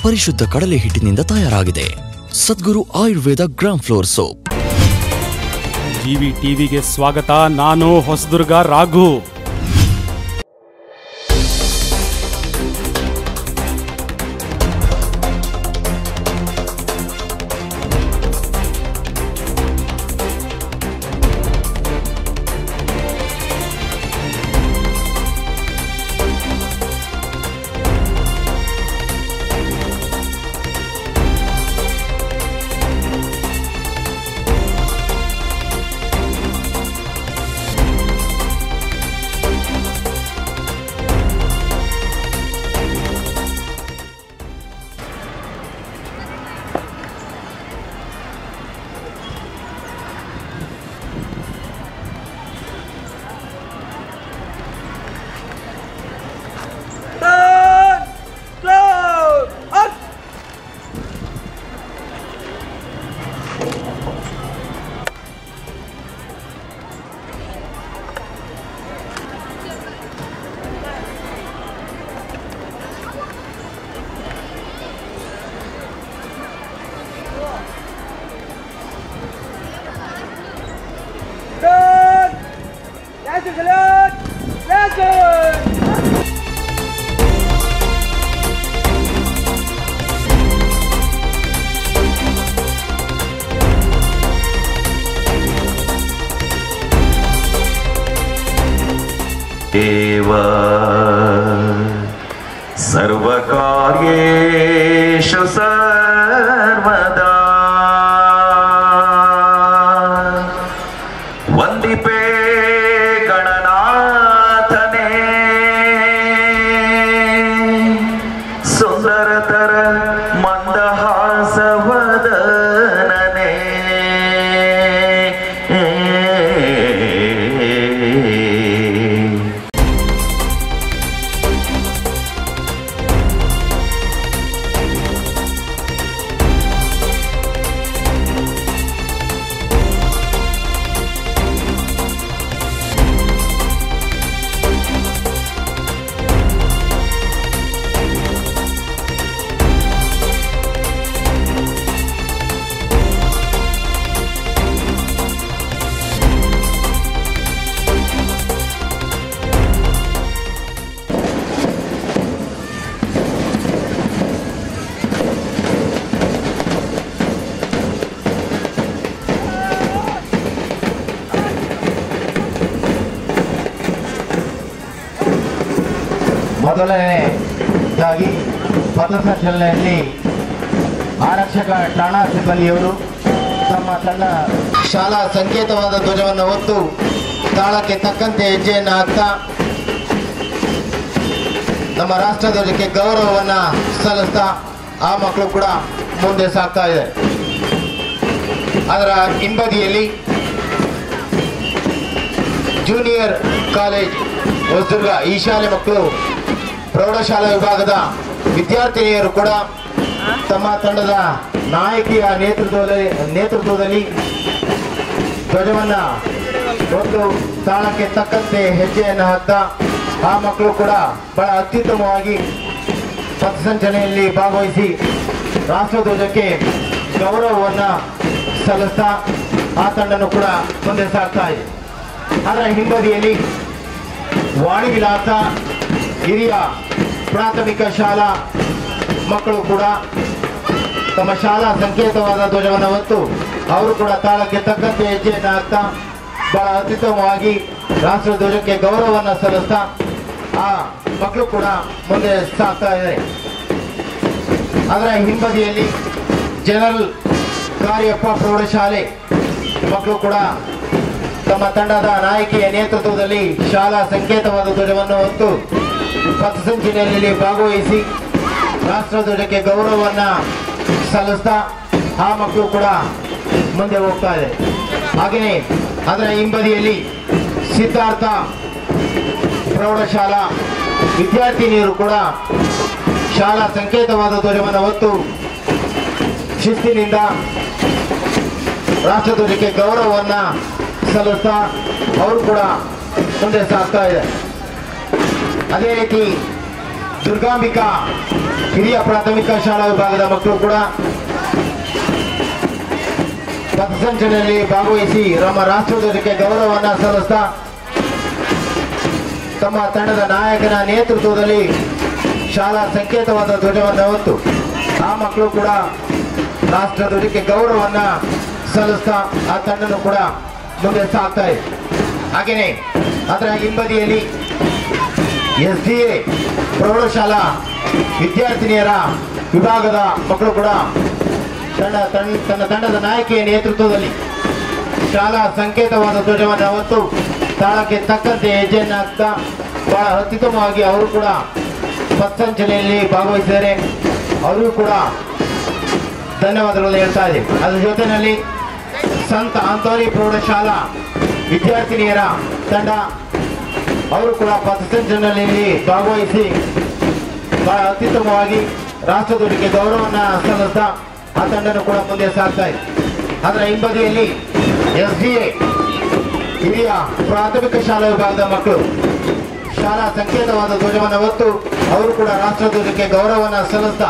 ಪರಿಶುದ್ಧ ಕಡಲೆ ಹಿಟ್ಟಿನಿಂದ ತಯಾರಾಗಿದೆ Sadguru Ayurveda gram flour soap GV ಟಿವಿಗೆ ಸ್ವಾಗತ ನಾನು ಹೊಸದುರ್ಗ ರಾಘು एव सर्वकार्येषु सर्वदा वन्दिपे गणनाथने सुन्दरतर मन्दहासवदनने ಮೊದಲನೇದಾಗಿ ಪಥಸಂಚಲನೆಯಲ್ಲಿ ಆರಕ್ಷಕ ಠಾಣಾ ಸಿಬ್ಬಂದಿಯವರು ತಮ್ಮ ತನ್ನ ಶಾಲಾ ಸಂಕೇತವಾದ ಧ್ವಜವನ್ನು ಹೊತ್ತು ತಾಳಕ್ಕೆ ತಕ್ಕಂತೆ ಹೆಜ್ಜೆಯನ್ನು ಹಾಕ್ತಾ ನಮ್ಮ ರಾಷ್ಟ್ರ ಧ್ವಜಕ್ಕೆ ಗೌರವವನ್ನು ಸಲ್ಲಿಸ್ತಾ ಆ ಮಕ್ಕಳು ಕೂಡ ಮುಂದೆ ಸಾಗ್ತಾ ಇದೆ ಅದರ ಹಿಂಬದಿಯಲ್ಲಿ ಜೂನಿಯರ್ ಕಾಲೇಜ್ ಹೊಸದುರ್ಗ ಈ ಶಾಲೆ ಮಕ್ಕಳು ಪ್ರೌಢಶಾಲಾ ವಿಭಾಗದ ವಿದ್ಯಾರ್ಥಿನಿಯರು ಕೂಡ ತಮ್ಮ ತಂಡದ ನಾಯಕಿಯ ನೇತೃತ್ವದಲ್ಲಿ ನೇತೃತ್ವದಲ್ಲಿ ಧ್ವಜವನ್ನ ಒಂದು ತಾಳಕ್ಕೆ ತಕ್ಕಂತೆ ಹೆಜ್ಜೆಯನ್ನು ಹಾಕ್ತಾ ಆ ಮಕ್ಕಳು ಕೂಡ ಬಹಳ ಅತ್ಯುತ್ತಮವಾಗಿ ಪಥಸಂಚಲನೆಯಲ್ಲಿ ಭಾಗವಹಿಸಿ ರಾಷ್ಟ್ರಧ್ವಜಕ್ಕೆ ಗೌರವವನ್ನು ಸಲ್ಲಿಸ್ತಾ ಆ ತಂಡನು ಕೂಡ ಮುಂದೆ ಸಾಗ್ತಾ ಇದೆ ಅದರ ಹಿಂಬದಿಯಲ್ಲಿ ವಾಣಿವಿಲಾಸ ಹಿರಿಯ ಪ್ರಾಥಮಿಕ ಶಾಲಾ ಮಕ್ಕಳು ಕೂಡ ತಮ್ಮ ಶಾಲಾ ಸಂಕೇತವಾದ ಧ್ವಜವನ್ನು ಹೊತ್ತು ಅವರು ಕೂಡ ತಾಳಕ್ಕೆ ತಕ್ಕಂತೆ ಹೆಜ್ಜೆಯನ್ನು ಹಾಕ್ತಾ ಬಹಳ ಅತ್ಯುತ್ತಮವಾಗಿ ರಾಷ್ಟ್ರ ಧ್ವಜಕ್ಕೆ ಗೌರವವನ್ನು ಸಲ್ಲಿಸ್ತಾ ಆ ಮಕ್ಕಳು ಕೂಡ ಮುಂದೆ ಸಾಗ್ತಾ ಇದ್ದಾರೆ ಅದರ ಹಿಂಬದಿಯಲ್ಲಿ ಜನರಲ್ ಕಾರ್ಯಪ್ಪ ಪ್ರೌಢಶಾಲೆ ಮಕ್ಕಳು ಕೂಡ ತಮ್ಮ ತಂಡದ ನಾಯಕಿಯ ನೇತೃತ್ವದಲ್ಲಿ ಶಾಲಾ ಸಂಕೇತವಾದ ಧ್ವಜವನ್ನು ಹೊತ್ತು ಪಥಸಂಚಲನೆಯಲ್ಲಿ ಭಾಗವಹಿಸಿ ರಾಷ್ಟ್ರಧ್ವಜಕ್ಕೆ ಗೌರವವನ್ನು ಸಲ್ಲಿಸ್ತಾ ಆ ಮಕ್ಕಳು ಕೂಡ ಮುಂದೆ ಹೋಗ್ತಾ ಇದೆ ಹಾಗೆಯೇ ಅದರ ಹಿಂಬದಿಯಲ್ಲಿ ಸಿದ್ಧಾರ್ಥ ಪ್ರೌಢಶಾಲಾ ವಿದ್ಯಾರ್ಥಿನಿಯರು ಕೂಡ ಶಾಲಾ ಸಂಕೇತವಾದ ಧ್ವಜವನ್ನು ಹೊತ್ತು ಶಿಸ್ತಿನಿಂದ ರಾಷ್ಟ್ರಧ್ವಜಕ್ಕೆ ಗೌರವವನ್ನು ಸಲ್ಲಿಸ್ತಾ ಅವರು ಕೂಡ ಮುಂದೆ ಸಾಗ್ತಾ ಇದೆ ಅದೇ ರೀತಿ ದುರ್ಗಾಂಬಿಕಾ ಹಿರಿಯ ಪ್ರಾಥಮಿಕ ಶಾಲಾ ವಿಭಾಗದ ಮಕ್ಕಳು ಕೂಡ ಪಥಸಂಚಲನೆಯಲ್ಲಿ ಭಾಗವಹಿಸಿ ನಮ್ಮ ರಾಷ್ಟ್ರಧ್ವಜಕ್ಕೆ ಗೌರವವನ್ನು ಸಲ್ಲಿಸ್ತಾ ತಮ್ಮ ತಂಡದ ನಾಯಕನ ನೇತೃತ್ವದಲ್ಲಿ ಶಾಲಾ ಸಂಕೇತವಾದ ಧ್ವಜವನ್ನು ಹೊತ್ತು ಆ ಮಕ್ಕಳು ಕೂಡ ರಾಷ್ಟ್ರಧ್ವಜಕ್ಕೆ ಗೌರವವನ್ನ ಸಲ್ಲಿಸ್ತಾ ಆ ತಂಡನು ಕೂಡ ಮುಂದೆ ಸಾಗ್ತಾ ಇದೆ ಹಾಗೆಯೇ ಅದರ ಹಿಂಬದಿಯಲ್ಲಿ ಎಸ್ ಡಿ ಎ ಪ್ರೌಢಶಾಲಾ ವಿದ್ಯಾರ್ಥಿನಿಯರ ವಿಭಾಗದ ಮಕ್ಕಳು ಕೂಡ ತಂಡ ತನ್ನ ತನ್ನ ತಂಡದ ನಾಯಕಿಯ ನೇತೃತ್ವದಲ್ಲಿ ಶಾಲಾ ಸಂಕೇತವಾದ ಧ್ವಜವನ್ನು ಹೊತ್ತು ತಾಳಕ್ಕೆ ತಕ್ಕಂತೆ ಹೆಜ್ಜೆಯನ್ನು ಹಾಕ್ತಾ ಬಹಳ ಅತ್ಯುತ್ತಮವಾಗಿ ಅವರು ಕೂಡ ಪಥಸಂಚಲನೆಯಲ್ಲಿ ಭಾಗವಹಿಸಿದ್ದಾರೆ ಅವರು ಕೂಡ ಧನ್ಯವಾದಗಳು ಹೇಳ್ತಾ ಇದ್ದೀವಿ ಅದ್ರ ಜೊತೆಯಲ್ಲಿ ಸಂತ ಆಂತೋನಿ ಪ್ರೌಢಶಾಲಾ ವಿದ್ಯಾರ್ಥಿನಿಯರ ತಂಡ ಅವರು ಕೂಡ ಪಥಸಂಚಲನೆಯಲ್ಲಿ ಭಾಗವಹಿಸಿ ಬಹಳ ಅತ್ಯುತ್ತಮವಾಗಿ ರಾಷ್ಟ್ರಧ್ವಜಕ್ಕೆ ಗೌರವವನ್ನು ಸಲ್ಲಿಸ್ತಾ ಆ ತಂಡನು ಕೂಡ ಮುಂದೆ ಸಾಗ್ತಾ ಇದೆ ಅದರ ಹಿಂಬದಿಯಲ್ಲಿ ಎಸ್ ಡಿ ಎ ಹಿರಿಯ ಪ್ರಾಥಮಿಕ ಶಾಲಾ ವಿಭಾಗದ ಮಕ್ಕಳು ಶಾಲಾ ಸಂಕೇತವಾದ ಧ್ವಜವನ್ನು ಹೊತ್ತು ಅವರು ಕೂಡ ರಾಷ್ಟ್ರಧ್ವಜಕ್ಕೆ ಗೌರವವನ್ನು ಸಲ್ಲಿಸ್ತಾ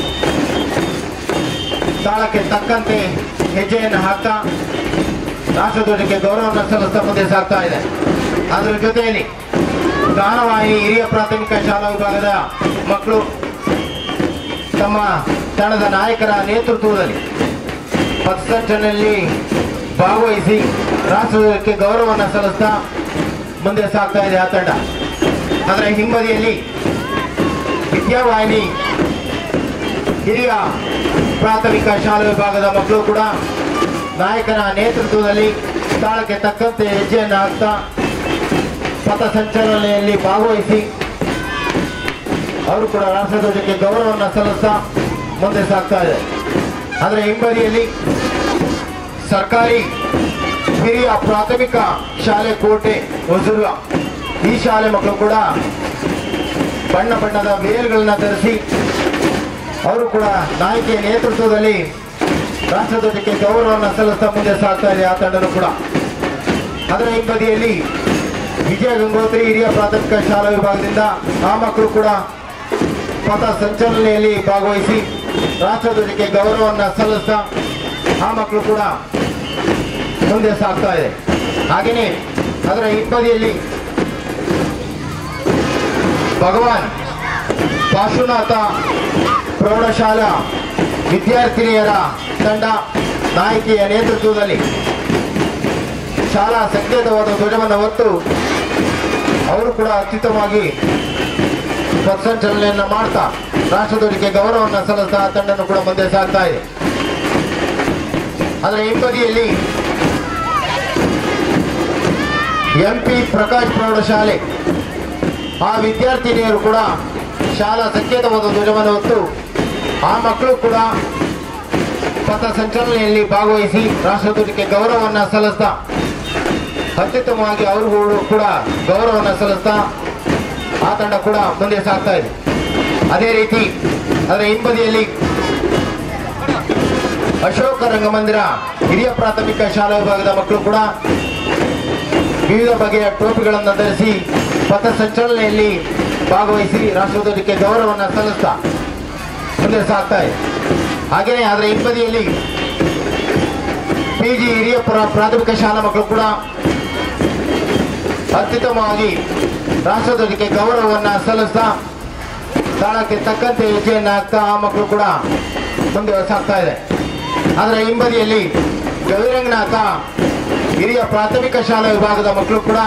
ತಾಳಕ್ಕೆ ತಕ್ಕಂತೆ ಹೆಜ್ಜೆಯನ್ನು ಹಾಕ್ತಾ ರಾಷ್ಟ್ರಧ್ವಜಕ್ಕೆ ಗೌರವವನ್ನು ಸಲ್ಲಿಸ್ತಾ ಮುಂದೆ ಸಾಗ್ತಾ ಇದೆ ಅದರ ಜೊತೆಯಲ್ಲಿ ಗಾನವಾಹಿನಿ ಹಿರಿಯ ಪ್ರಾಥಮಿಕ ಶಾಲಾ ವಿಭಾಗದ ಮಕ್ಕಳು ತಮ್ಮ ತಂಡದ ನಾಯಕರ ನೇತೃತ್ವದಲ್ಲಿ ಪಥಸಂಚಲನೆಯಲ್ಲಿ ಭಾಗವಹಿಸಿ ರಾಷ್ಟ್ರಕ್ಕೆ ಗೌರವವನ್ನು ಸಲ್ಲಿಸ್ತಾ ಮುಂದೆ ಸಾಗ್ತಾ ಇದೆ ಆ ತಂಡ ಅದರ ಹಿಂಬದಿಯಲ್ಲಿ ವಿದ್ಯಾವಾಹಿನಿ ಹಿರಿಯ ಪ್ರಾಥಮಿಕ ಶಾಲಾ ವಿಭಾಗದ ಮಕ್ಕಳು ಕೂಡ ನಾಯಕನ ನೇತೃತ್ವದಲ್ಲಿ ತಾಳಕ್ಕೆ ತಕ್ಕಂತೆ ಹೆಜ್ಜೆಯನ್ನು ಹಾಕ್ತಾ ಪಥಸಂಚಲನೆಯಲ್ಲಿ ಭಾಗವಹಿಸಿ ಅವರು ಕೂಡ ರಾಷ್ಟ್ರಧ್ವಜಕ್ಕೆ ಗೌರವವನ್ನು ಸಲ್ಲಿಸ್ತಾ ಮುಂದೆ ಸಾಗ್ತಾ ಇದೆ ಅದರ ಹಿಂಬದಿಯಲ್ಲಿ ಸರ್ಕಾರಿ ಹಿರಿಯ ಪ್ರಾಥಮಿಕ ಶಾಲೆ ಕೋಟೆ ಹೊಸೂರು ಈ ಶಾಲೆ ಮಕ್ಕಳು ಕೂಡ ಬಣ್ಣ ಬಣ್ಣದ ವೇಲ್ಗಳನ್ನ ಧರಿಸಿ ಅವರು ಕೂಡ ನಾಯಕಿಯ ನೇತೃತ್ವದಲ್ಲಿ ರಾಷ್ಟ್ರಧ್ವಜಕ್ಕೆ ಗೌರವವನ್ನು ಸಲ್ಲಿಸ್ತಾ ಮುಂದೆ ಸಾಗ್ತಾ ಇದೆ ಆ ತಂಡನು ಕೂಡ ಅದರ ಹಿಂಬದಿಯಲ್ಲಿ ವಿಜಯ ಗಂಗೋತ್ರಿ ಹಿರಿಯ ಪ್ರಾಥಮಿಕ ಶಾಲಾ ವಿಭಾಗದಿಂದ ಆ ಮಕ್ಕಳು ಕೂಡ ಪಥ ಸಂಚಲನೆಯಲ್ಲಿ ಭಾಗವಹಿಸಿ ರಾಷ್ಟ್ರಧ್ವಜಕ್ಕೆ ಗೌರವವನ್ನು ಸಲ್ಲಿಸ್ತಾ ಆ ಮಕ್ಕಳು ಕೂಡ ಮುಂದೆ ಸಾಗ್ತಾ ಇದೆ ಹಾಗೆಯೇ ಅದರ ಹಿಂಬದಿಯಲ್ಲಿ ಭಗವಾನ್ ಪಾಶುನಾಥ ಪ್ರೌಢಶಾಲಾ ವಿದ್ಯಾರ್ಥಿನಿಯರ ತಂಡ ನಾಯಕಿಯ ನೇತೃತ್ವದಲ್ಲಿ ಶಾಲಾ ಸಂಕೇತವಾದ ಧ್ವಜವನ್ನು ಹೊತ್ತು ಅವರು ಕೂಡ ಅತ್ಯುತ್ತಮವಾಗಿ ಪಥಸಂಚಲನೆಯನ್ನ ಮಾಡ್ತಾ ರಾಷ್ಟ್ರಧ್ವಜಕ್ಕೆ ಗೌರವವನ್ನು ಸಲ್ಲಿಸ್ತಾ ಆ ತಂಡನು ಕೂಡ ಮುಂದೆ ಸಾಗ್ತಾ ಇದೆ ಅದರ ಹಿಂಬದಿಯಲ್ಲಿ ಎಂ ಪಿ ಪ್ರಕಾಶ್ ಪ್ರೌಢಶಾಲೆ ಆ ವಿದ್ಯಾರ್ಥಿನಿಯರು ಕೂಡ ಶಾಲಾ ಸಂಕೇತವಾದ ಧ್ವಜವನ್ನು ಹೊತ್ತು ಆ ಮಕ್ಕಳು ಕೂಡ ಪಥ ಸಂಚಲನೆಯಲ್ಲಿ ಭಾಗವಹಿಸಿ ರಾಷ್ಟ್ರಧ್ವಜಕ್ಕೆ ಗೌರವವನ್ನು ಸಲ್ಲಿಸ್ತಾ ಅತ್ಯುತ್ತಮವಾಗಿ ಅವ್ರಿಗೂ ಕೂಡ ಗೌರವವನ್ನು ಸಲ್ಲಿಸ್ತಾ ಆ ತಂಡ ಕೂಡ ಮುಂದೆ ಸಾಗ್ತಾ ಇದೆ ಅದೇ ರೀತಿ ಅದರ ಹಿಂಬದಿಯಲ್ಲಿ ಅಶೋಕ ರಂಗಮಂದಿರ ಹಿರಿಯ ಪ್ರಾಥಮಿಕ ಶಾಲಾ ವಿಭಾಗದ ಮಕ್ಕಳು ಕೂಡ ವಿವಿಧ ಬಗೆಯ ಟೋಪಿಗಳನ್ನು ಧರಿಸಿ ಪಥ ಸಂಚಲನೆಯಲ್ಲಿ ಭಾಗವಹಿಸಿ ರಾಷ್ಟ್ರಧ್ವಜಕ್ಕೆ ಗೌರವವನ್ನು ಸಲ್ಲಿಸ್ತಾ ಮುಂದೆ ಸಾಗ್ತಾ ಇದೆ ಹಾಗೆಯೇ ಅದರ ಹಿಂಬದಿಯಲ್ಲಿ ಪಿ ಜಿ ಹಿರಿಯ ಪ್ರ- ಪ್ರಾಥಮಿಕ ಶಾಲಾ ಮಕ್ಕಳು ಕೂಡ ಅತ್ಯುತ್ತಮವಾಗಿ ರಾಷ್ಟ್ರಧ್ವಜಕ್ಕೆ ಗೌರವವನ್ನು ಸಲ್ಲಿಸ್ತಾ ತಾಳಕ್ಕೆ ತಕ್ಕಂತೆ ಹೆಜ್ಜೆಯನ್ನು ಹಾಕ್ತಾ ಆ ಮಕ್ಕಳು ಕೂಡ ಮುಂದೆ ಸಾಗ್ತಾ ಇದೆ ಅದರ ಹಿಂಬದಿಯಲ್ಲಿ ಗವಿರಂಗನಾಥ ಹಿರಿಯ ಪ್ರಾಥಮಿಕ ಶಾಲಾ ವಿಭಾಗದ ಮಕ್ಕಳು ಕೂಡ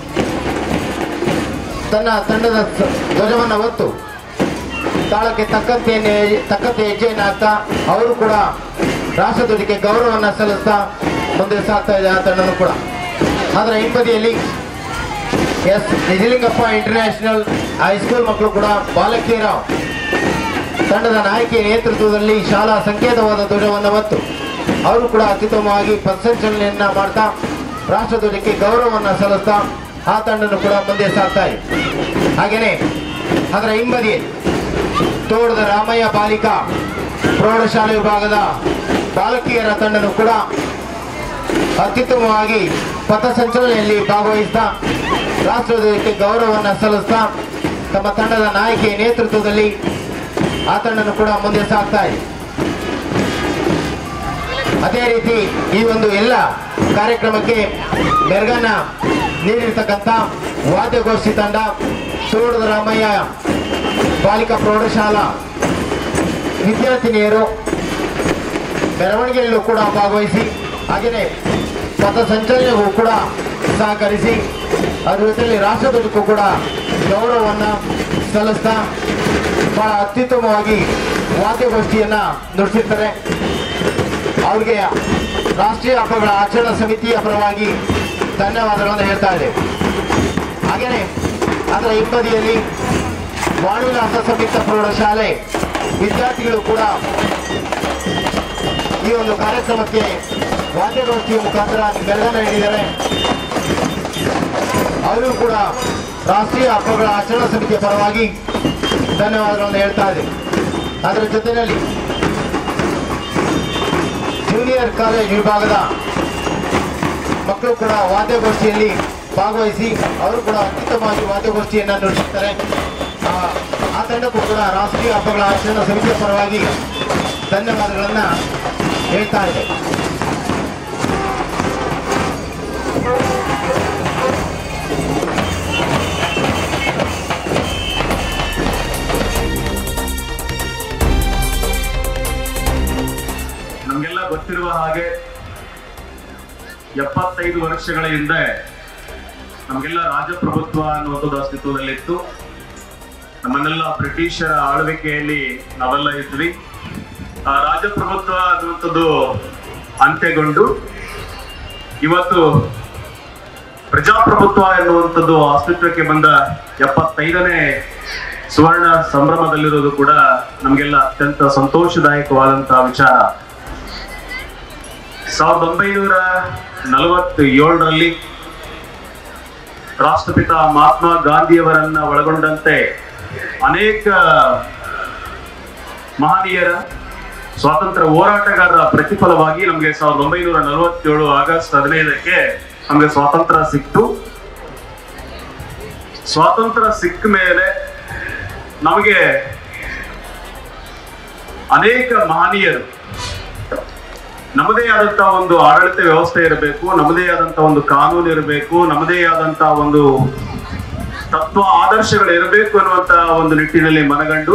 ತನ್ನ ತಂಡದ ಸ- ಧ್ವಜವನ್ನು ಹೊತ್ತು ತಾಳಕ್ಕೆ ತಕ್ಕಂತೆ ತಕ್ಕಂತೆ ಹೆಜ್ಜೆಯನ್ನು ಹಾಕ್ತಾ ಅವರು ಕೂಡ ರಾಷ್ಟ್ರಧ್ವಜಕ್ಕೆ ಗೌರವವನ್ನು ಸಲ್ಲಿಸ್ತಾ ಮುಂದೆ ಸಾಗ್ತಾ ಇದೆ ಆ ತಂಡನೂ ಕೂಡ ಅದರ ಹಿಂಬದಿಯಲ್ಲಿ ಎಸ್ ನಿಜಲಿಂಗಪ್ಪ ಇಂಟರ್ನ್ಯಾಷನಲ್ ಹೈಸ್ಕೂಲ್ ಮಕ್ಕಳು ಕೂಡ ಬಾಲಕಿಯರ ತಂಡದ ನಾಯಕಿಯ ನೇತೃತ್ವದಲ್ಲಿ ಶಾಲಾ ಸಂಕೇತವಾದ ಧ್ವಜವನ್ನು ಹೊತ್ತು ಅವರು ಕೂಡ ಅತ್ಯುತ್ತಮವಾಗಿ ಪಥಸಂಚಲನೆಯನ್ನ ಮಾಡ್ತಾ ರಾಷ್ಟ್ರಧ್ವಜಕ್ಕೆ ಗೌರವವನ್ನು ಸಲ್ಲಿಸ್ತಾ ಆ ತಂಡನು ಕೂಡ ಮುಂದೆ ಸಾಗ್ತಾ ಇದೆ ಹಾಗೆಯೇ ಅದರ ಹಿಂಬದಿ ತೋಟದ ರಾಮಯ್ಯ ಬಾಲಿಕಾ ಪ್ರೌಢಶಾಲೆ ವಿಭಾಗದ ಬಾಲಕಿಯರ ತಂಡನು ಕೂಡ ಅತ್ಯುತ್ತಮವಾಗಿ ಪಥಸಂಚಲನೆಯಲ್ಲಿ ಭಾಗವಹಿಸ್ತಾ ರಾಷ್ಟ್ರಧ್ವಜಕ್ಕೆ ಗೌರವವನ್ನು ಸಲ್ಲಿಸ್ತಾ ತಮ್ಮ ತಂಡದ ನಾಯಕಿಯ ನೇತೃತ್ವದಲ್ಲಿ ಆ ತಂಡನು ಕೂಡ ಮುಂದೆ ಸಾಗ್ತಾ ಇದೆ ಅದೇ ರೀತಿ ಈ ಒಂದು ಎಲ್ಲ ಕಾರ್ಯಕ್ರಮಕ್ಕೆ ಮೆರುಗನ್ನ ನೀಡಿರ್ತಕ್ಕಂಥ ವಾದ್ಯಗೋಷ್ಠಿ ತಂಡ ತೋಡದ ರಾಮಯ್ಯ ಬಾಲಿಕಾ ಪ್ರೌಢಶಾಲಾ ವಿದ್ಯಾರ್ಥಿನಿಯರು ಮೆರವಣಿಗೆಯಲ್ಲೂ ಕೂಡ ಭಾಗವಹಿಸಿ ಹಾಗೆಯೇ ಪಥಸಂಚಲನೆಗೂ ಕೂಡ ಸಹಕರಿಸಿ ಅದ್ರ ಜೊತೆಯಲ್ಲಿ ರಾಷ್ಟ್ರಧ್ವಜಕ್ಕೂ ಕೂಡ ಗೌರವವನ್ನು ಸಲ್ಲಿಸ್ತಾ ಬಹಳ ಅತ್ಯುತ್ತಮವಾಗಿ ವಾದ್ಯಗೋಷ್ಠಿಯನ್ನು ನುಡಿಸಿರ್ತಾರೆ ಅವ್ರಿಗೆ ರಾಷ್ಟ್ರೀಯ ಹಬ್ಬಗಳ ಆಚರಣಾ ಸಮಿತಿಯ ಪರವಾಗಿ ಧನ್ಯವಾದಗಳನ್ನು ಹೇಳ್ತಾ ಇದೆ ಹಾಗೆಯೇ ಅದರ ಹಿಂಬದಿಯಲ್ಲಿ ವಾಣಿವಿಲಾಸ ಸಂಯುಕ್ತ ಪ್ರೌಢಶಾಲೆ ವಿದ್ಯಾರ್ಥಿಗಳು ಕೂಡ ಈ ಒಂದು ಕಾರ್ಯಕ್ರಮಕ್ಕೆ ವಾದ್ಯಗೋಷ್ಠಿಯ ಮುಖಾಂತರ ಮೆರಗನ್ನು ನೀಡಿದ್ದಾರೆ ಅವರು ಕೂಡ ರಾಷ್ಟ್ರೀಯ ಹಬ್ಬಗಳ ಆಚರಣಾ ಸಮಿತಿಯ ಪರವಾಗಿ ಧನ್ಯವಾದಗಳನ್ನು ಹೇಳ್ತಾ ಇದೆ ಅದರ ಜೊತೆಯಲ್ಲಿ ಜೂನಿಯರ್ ಕಾಲೇಜ್ ವಿಭಾಗದ ಮಕ್ಕಳು ಕೂಡ ವಾದ್ಯಗೋಷ್ಠಿಯಲ್ಲಿ ಭಾಗವಹಿಸಿ ಅವರು ಕೂಡ ಅತ್ಯುತ್ತಮವಾಗಿ ವಾದ್ಯಗೋಷ್ಠಿಯನ್ನು ನುಡಿಸುತ್ತಾರೆ ಆ ಆ ತಂಡಕ್ಕೂ ಕೂಡ ರಾಷ್ಟ್ರೀಯ ಹಬ್ಬಗಳ ಆಚರಣಾ ಸಮಿತಿಯ ಪರವಾಗಿ ಧನ್ಯವಾದಗಳನ್ನು ಹೇಳ್ತಾ ಇದೆ ನಮಗೆಲ್ಲ ಗೊತ್ತಿರುವ ಹಾಗೆ ಎಪ್ಪತ್ತೈದು ವರ್ಷಗಳ ಹಿಂದೆ ನಮಗೆಲ್ಲ ರಾಜಪ್ರಭುತ್ವ ಅನ್ನುವಂಥದ್ದು ಅಸ್ತಿತ್ವದಲ್ಲಿತ್ತು ನಮ್ಮನ್ನೆಲ್ಲ ಬ್ರಿಟಿಷರ ಆಳ್ವಿಕೆಯಲ್ಲಿ ನಾವೆಲ್ಲ ಇದ್ವಿ ಆ ರಾಜಪ್ರಭುತ್ವ ಅನ್ನುವಂಥದ್ದು ಅಂತ್ಯಗೊಂಡು ಇವತ್ತು ಪ್ರಜಾಪ್ರಭುತ್ವ ಎನ್ನುವಂಥದ್ದು ಅಸ್ತಿತ್ವಕ್ಕೆ ಬಂದ ಎಪ್ಪತ್ತೈದನೇ ಸುವರ್ಣ ಸಂಭ್ರಮದಲ್ಲಿರೋದು ಕೂಡ ನಮಗೆಲ್ಲ ಅತ್ಯಂತ ಸಂತೋಷದಾಯಕವಾದಂತಹ ವಿಚಾರ ಸಾವಿರದ ಒಂಬೈನೂರ ನಲವತ್ತ ಏಳರಲ್ಲಿ ರಾಷ್ಟ್ರಪಿತ ಮಹಾತ್ಮ ಗಾಂಧಿಯವರನ್ನ ಒಳಗೊಂಡಂತೆ ಅನೇಕ ಮಹನೀಯರ ಸ್ವಾತಂತ್ರ್ಯ ಹೋರಾಟಗಾರರ ಪ್ರತಿಫಲವಾಗಿ ನಮಗೆ ಸಾವಿರದ ಒಂಬೈನೂರ ನಲವತ್ತೇಳು ಆಗಸ್ಟ್ ಹದಿನೈದಕ್ಕೆ ನಮಗೆ ಸ್ವಾತಂತ್ರ್ಯ ಸಿಕ್ತು ಸ್ವಾತಂತ್ರ್ಯ ಸಿಕ್ಕ ಮೇಲೆ ನಮಗೆ ಅನೇಕ ಮಹನೀಯರು ನಮ್ಮದೇ ಆದಂತಹ ಒಂದು ಆಡಳಿತ ವ್ಯವಸ್ಥೆ ಇರಬೇಕು ನಮ್ಮದೇ ಆದಂತಹ ಒಂದು ಕಾನೂನು ಇರಬೇಕು ನಮ್ಮದೇ ಆದಂತಹ ಒಂದು ತತ್ವ ಆದರ್ಶಗಳು ಇರಬೇಕು ಅನ್ನುವಂತಹ ಒಂದು ನಿಟ್ಟಿನಲ್ಲಿ ಮನಗಂಡು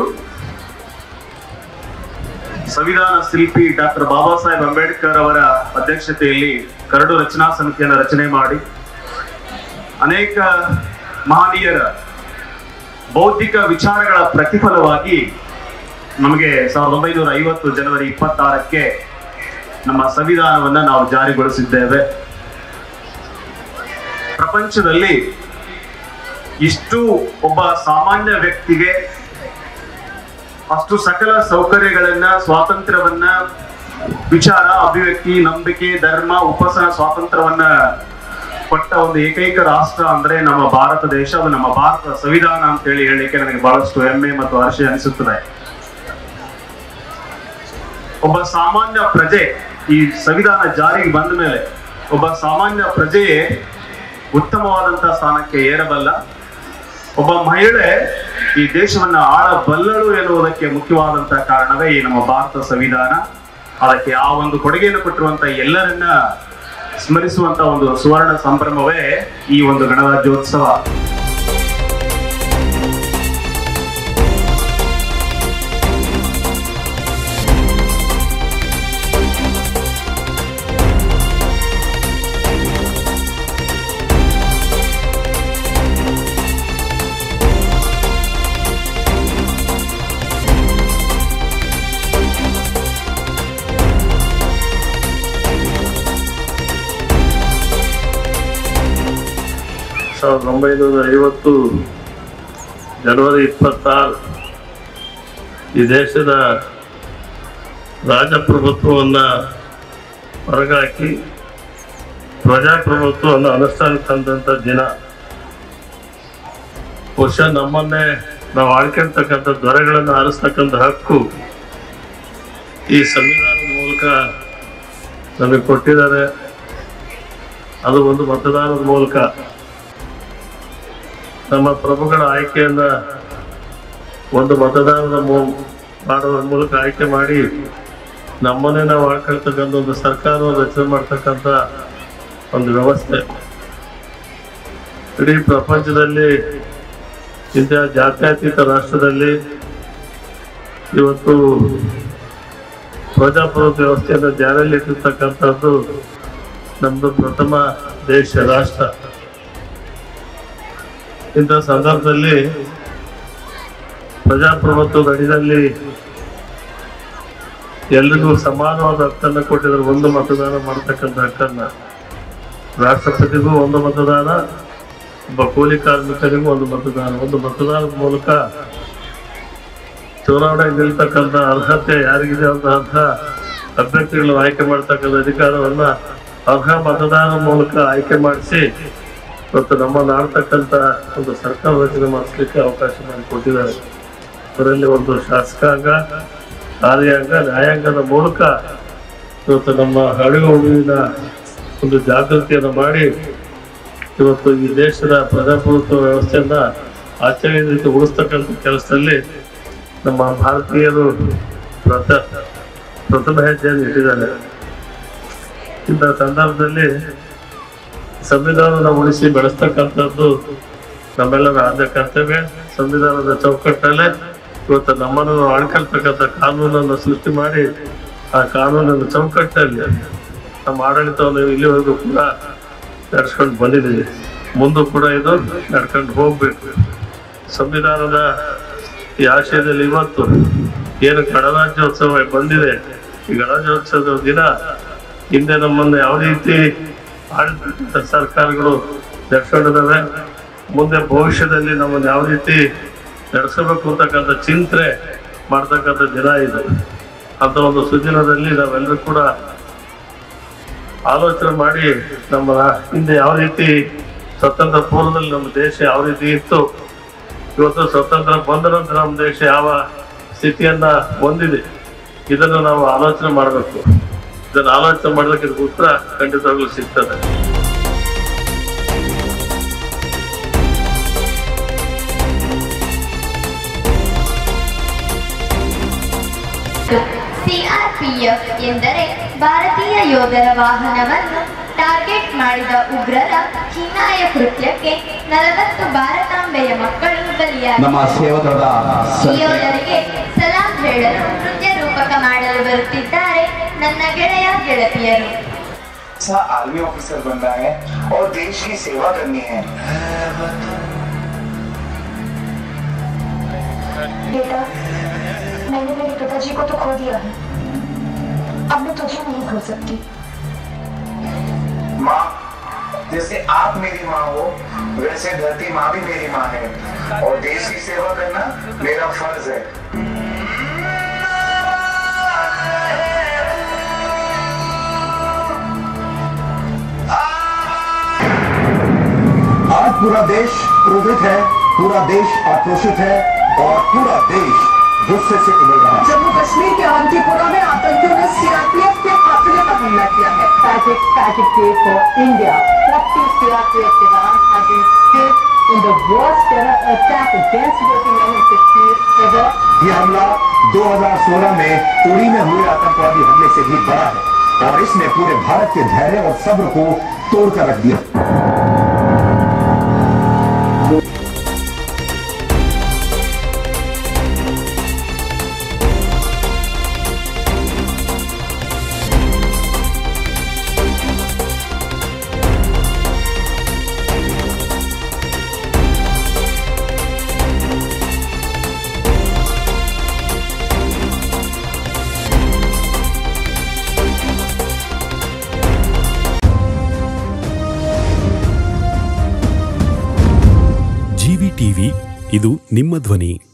ಸಂವಿಧಾನ ಶಿಲ್ಪಿ ಡಾಕ್ಟರ್ ಬಾಬಾ ಸಾಹೇಬ್ ಅಂಬೇಡ್ಕರ್ ಅವರ ಅಧ್ಯಕ್ಷತೆಯಲ್ಲಿ ಕರಡು ರಚನಾ ಸಮಿತಿಯನ್ನು ರಚನೆ ಮಾಡಿ ಅನೇಕ ಮಹನೀಯರ ಬೌದ್ಧಿಕ ವಿಚಾರಗಳ ಪ್ರತಿಫಲವಾಗಿ ನಮಗೆ ಸಾವಿರದ ಒಂಬೈನೂರ ಐವತ್ತು ಜನವರಿ ಇಪ್ಪತ್ತಾರಕ್ಕೆ ನಮ್ಮ ಸಂವಿಧಾನವನ್ನ ನಾವು ಜಾರಿಗೊಳಿಸಿದ್ದೇವೆ ಪ್ರಪಂಚದಲ್ಲಿ ಇಷ್ಟು ಒಬ್ಬ ಸಾಮಾನ್ಯ ವ್ಯಕ್ತಿಗೆ ಅಷ್ಟು ಸಕಲ ಸೌಕರ್ಯಗಳನ್ನ ಸ್ವಾತಂತ್ರ್ಯವನ್ನ ವಿಚಾರ ಅಭಿವ್ಯಕ್ತಿ ನಂಬಿಕೆ ಧರ್ಮ ಉಪಾಸನ ಸ್ವಾತಂತ್ರ್ಯವನ್ನ ಕೊಟ್ಟ ಒಂದು ಏಕೈಕ ರಾಷ್ಟ್ರ ಅಂದ್ರೆ ನಮ್ಮ ಭಾರತ ದೇಶ ಅದು ನಮ್ಮ ಭಾರತ ಸಂವಿಧಾನ ಅಂತ ಹೇಳಿ ಹೇಳಲಿಕ್ಕೆ ನನಗೆ ಬಹಳಷ್ಟು ಹೆಮ್ಮೆ ಮತ್ತು ಹರ್ಷ ಅನಿಸುತ್ತದೆ ಒಬ್ಬ ಸಾಮಾನ್ಯ ಪ್ರಜೆ ಈ ಸಂವಿಧಾನ ಜಾರಿಗೆ ಬಂದ ಮೇಲೆ ಒಬ್ಬ ಸಾಮಾನ್ಯ ಪ್ರಜೆಯೇ ಉತ್ತಮವಾದಂತಹ ಸ್ಥಾನಕ್ಕೆ ಏರಬಲ್ಲ ಒಬ್ಬ ಮಹಿಳೆ ಈ ದೇಶವನ್ನ ಆಳಬಲ್ಲಳು ಎನ್ನುವುದಕ್ಕೆ ಮುಖ್ಯವಾದಂತಹ ಕಾರಣವೇ ಈ ನಮ್ಮ ಭಾರತ ಸಂವಿಧಾನ ಅದಕ್ಕೆ ಆ ಒಂದು ಕೊಡುಗೆಯನ್ನು ಕೊಟ್ಟಿರುವಂತ ಎಲ್ಲರನ್ನ ಸ್ಮರಿಸುವಂತ ಒಂದು ಸುವರ್ಣ ಸಂಭ್ರಮವೇ ಈ ಒಂದು ಗಣರಾಜ್ಯೋತ್ಸವ ಸಾವಿರದ ಒಂಬೈನೂರ ಐವತ್ತು ಜನವರಿ ಇಪ್ಪತ್ತಾರು ಈ ದೇಶದ ರಾಜಪ್ರಭುತ್ವವನ್ನು ಹೊರಗಾಕಿ ಪ್ರಜಾಪ್ರಭುತ್ವವನ್ನು ಅನುಷ್ಠಾನಕ್ಕೆ ತಂದಂಥ ದಿನ ಬಹುಶಃ ನಮ್ಮನ್ನೇ ನಾವು ಆಳ್ಕೊಳ್ತಕ್ಕಂಥ ದೊರೆಗಳನ್ನು ಆರಿಸ್ತಕ್ಕಂಥ ಹಕ್ಕು ಈ ಸಂವಿಧಾನದ ಮೂಲಕ ನಮಗೆ ಕೊಟ್ಟಿದ್ದಾರೆ ಅದು ಒಂದು ಮತದಾನದ ಮೂಲಕ ನಮ್ಮ ಪ್ರಭುಗಳ ಆಯ್ಕೆಯನ್ನ ಒಂದು ಮತದಾನದ ಮೂ- ಮಾಡುವ ಮೂಲಕ ಆಯ್ಕೆ ಮಾಡಿ ನಮ್ಮನ್ನೇ ನಾವು ಆಳ್ಕೊಳ್ತಕ್ಕಂಥ ಒಂದು ಸರ್ಕಾರವನ್ನು ರಚನೆ ಮಾಡ್ತಕ್ಕಂಥ ಒಂದು ವ್ಯವಸ್ಥೆ ಇಡೀ ಪ್ರಪಂಚದಲ್ಲಿ ಇಂತಹ ಜಾತ್ಯತೀತ ರಾಷ್ಟ್ರದಲ್ಲಿ ಇವತ್ತು ಪ್ರಜಾಪ್ರಭುತ್ವ ವ್ಯವಸ್ಥೆಯನ್ನು ಜಾರಿಯಲ್ಲಿ ಇಟ್ಟಿರ್ತಕ್ಕಂಥದ್ದು ನಮ್ಮದು ಪ್ರಥಮ ದೇಶ ರಾಷ್ಟ್ರ ಇಂಥ ಸಂದರ್ಭದಲ್ಲಿ ಪ್ರಜಾಪ್ರಭುತ್ವದ ಅಡಿಯಲ್ಲಿ ಎಲ್ರಿಗೂ ಸಮಾನವಾದ ಹಕ್ಕನ್ನು ಕೊಟ್ಟಿದ್ದಾರೆ ಒಂದು ಮತದಾನ ಮಾಡ್ತಕ್ಕಂಥ ಹಕ್ಕನ್ನ ರಾಷ್ಟ್ರಪತಿಗೂ ಒಂದು ಮತದಾನ ಒಬ್ಬ ಕೂಲಿ ಕಾರ್ಮಿಕರಿಗೂ ಒಂದು ಮತದಾನ ಒಂದು ಮತದಾನದ ಮೂಲಕ ಚುನಾವಣೆ ನಿಲ್ತಕ್ಕಂಥ ಅರ್ಹತೆ ಯಾರಿಗಿದೆ ಅಂತ ಅರ್ಹ ಅಭ್ಯರ್ಥಿಗಳನ್ನು ಆಯ್ಕೆ ಮಾಡ್ತಕ್ಕಂಥ ಅಧಿಕಾರವನ್ನ ಅರ್ಹ ಮತದಾನ ಮೂಲಕ ಆಯ್ಕೆ ಮಾಡಿಸಿ ಇವತ್ತು ನಮ್ಮನ್ನು ಆಳ್ತಕ್ಕಂಥ ಒಂದು ಸರ್ಕಾರ ರಚನೆ ಮಾಡಿಸ್ಲಿಕ್ಕೆ ಅವಕಾಶ ಮಾಡಿಕೊಟ್ಟಿದ್ದಾರೆ ಅದರಲ್ಲಿ ಒಂದು ಶಾಸಕಾಂಗ ಕಾರ್ಯಾಂಗ ನ್ಯಾಯಾಂಗದ ಮೂಲಕ ಇವತ್ತು ನಮ್ಮ ಅಳಿವಿನ ಒಂದು ಜಾಗೃತಿಯನ್ನು ಮಾಡಿ ಇವತ್ತು ಈ ದೇಶದ ಪ್ರಜಾಪ್ರಭುತ್ವ ವ್ಯವಸ್ಥೆಯನ್ನ ಆಚರಣೆ ರೀತಿ ಉಳಿಸ್ತಕ್ಕಂಥ ಕೆಲಸದಲ್ಲಿ ನಮ್ಮ ಭಾರತೀಯರು ಪ್ರಥ ಪ್ರಥಮ ಹೆಜ್ಜೆಯನ್ನು ಇಟ್ಟಿದ್ದಾರೆ ಇಂಥ ಸಂದರ್ಭದಲ್ಲಿ ಸಂವಿಧಾನನ ಉಳಿಸಿ ಬೆಳೆಸ್ತಕ್ಕಂಥದ್ದು ನಮ್ಮೆಲ್ಲರ ಆದ್ಯ ಕರ್ತವ್ಯ ಸಂವಿಧಾನದ ಚೌಕಟ್ಟಲ್ಲೇ ಇವತ್ತು ನಮ್ಮನ್ನು ನಾವು ಆಳ್ಕೊಳ್ತಕ್ಕಂಥ ಕಾನೂನನ್ನು ಸೃಷ್ಟಿ ಮಾಡಿ ಆ ಕಾನೂನಿನ ಚೌಕಟ್ಟಲ್ಲಿ ನಮ್ಮ ಆಡಳಿತವನ್ನು ಇಲ್ಲಿವರೆಗೂ ಕೂಡ ನಡ್ಸ್ಕೊಂಡು ಬಂದಿದ್ದೀವಿ ಮುಂದೂ ಕೂಡ ಇದು ನಡ್ಕೊಂಡು ಹೋಗ್ಬೇಕು ಸಂವಿಧಾನದ ಈ ಆಶಯದಲ್ಲಿ ಇವತ್ತು ಏನು ಗಣರಾಜ್ಯೋತ್ಸವ ಬಂದಿದೆ ಈ ಗಣರಾಜ್ಯೋತ್ಸವದ ದಿನ ಹಿಂದೆ ನಮ್ಮನ್ನು ಯಾವ ರೀತಿ ಆಡಳಿತ ಸರ್ಕಾರಗಳು ನಡ್ಸ್ಕೊಂಡಿದ್ದಾವೆ ಮುಂದೆ ಭವಿಷ್ಯದಲ್ಲಿ ನಮ್ಮನ್ನು ಯಾವ ರೀತಿ ನಡೆಸಬೇಕು ಅಂತಕ್ಕಂಥ ಚಿಂತನೆ ಮಾಡ್ತಕ್ಕಂಥ ದಿನ ಇದು ಅಂತ ಒಂದು ಸುದಿನದಲ್ಲಿ ನಾವೆಲ್ಲರೂ ಕೂಡ ಆಲೋಚನೆ ಮಾಡಿ ನಮ್ಮ ಹಿಂದೆ ಯಾವ ರೀತಿ ಸ್ವತಂತ್ರ ಪೂರ್ವದಲ್ಲಿ ನಮ್ಮ ದೇಶ ಯಾವ ರೀತಿ ಇತ್ತು ಇವತ್ತು ಸ್ವತಂತ್ರ ಬಂದ ನಂತರ ನಮ್ಮ ದೇಶ ಯಾವ ಸ್ಥಿತಿಯನ್ನ ಹೊಂದಿದೆ ಇದನ್ನು ನಾವು ಆಲೋಚನೆ ಮಾಡಬೇಕು ಇದನ್ನು ಆಲೋಚನೆ ಮಾಡೋದಕ್ಕೆ ಇದಕ್ಕೆ ಉತ್ತರ ಖಂಡಿತವಾಗ್ಲೂ ಸಿಗ್ತದೆ ಸಿಆರ್ಪಿಎಫ್ ಎಂದರೆ ಭಾರತೀಯ ಯೋಧರ ವಾಹನವನ್ನು ಟಾರ್ಗೆಟ್ ಮಾಡಿದ ಉಗ್ರರ ಹೀನಾಯ ಕೃತ್ಯಕ್ಕೆ ನಲವತ್ತು ಭಾರತಾಂಬೆಯ ಮಕ್ಕಳು ಬಲಿಯಾಗಿದ್ದಾರೆ ನಮ್ಮ ಸೇವಕರ ಈ ಯೋಧರಿಗೆ ಸಲಾಂ ಹೇಳಲು ನೃತ್ಯ ರೂಪಕ ಮಾಡಲು ಬರುತ್ತಿದ್ದಾರೆ ನನ್ನ ಗೆಳೆಯ ಗೆಳತಿಯರು अच्छा आर्मी ऑफिसर बनना है और देश की सेवा करनी है बेटा मैंने मेरे पिताजी को तो खो दिया है अब मैं तुझे नहीं खो सकती माँ जैसे आप मेरी माँ हो वैसे धरती माँ भी मेरी माँ है और देश की सेवा करना मेरा फर्ज है आज पूरा देश क्रोधित है पूरा देश आक्रोशित है और पूरा देश गुस्से से उमड़ रहा है जम्मू कश्मीर के अवंतीपुरा में आतंकियों ने सीआरपीएफ के काफिले पर हमला किया है Tragic, tragic day for India. 40 CRPF jawans have been killed in the worst terror attack against working men in Kashmir ever. ये हमला 2016 में उड़ी में हुए आतंकवादी हमले से भी बड़ा है और इसने पूरे भारत के धैर्य और सब्र को तोड़कर रख दिया ಜಿವಿ ಟಿವಿ ಇದು ನಿಮ್ಮ ಧ್ವನಿ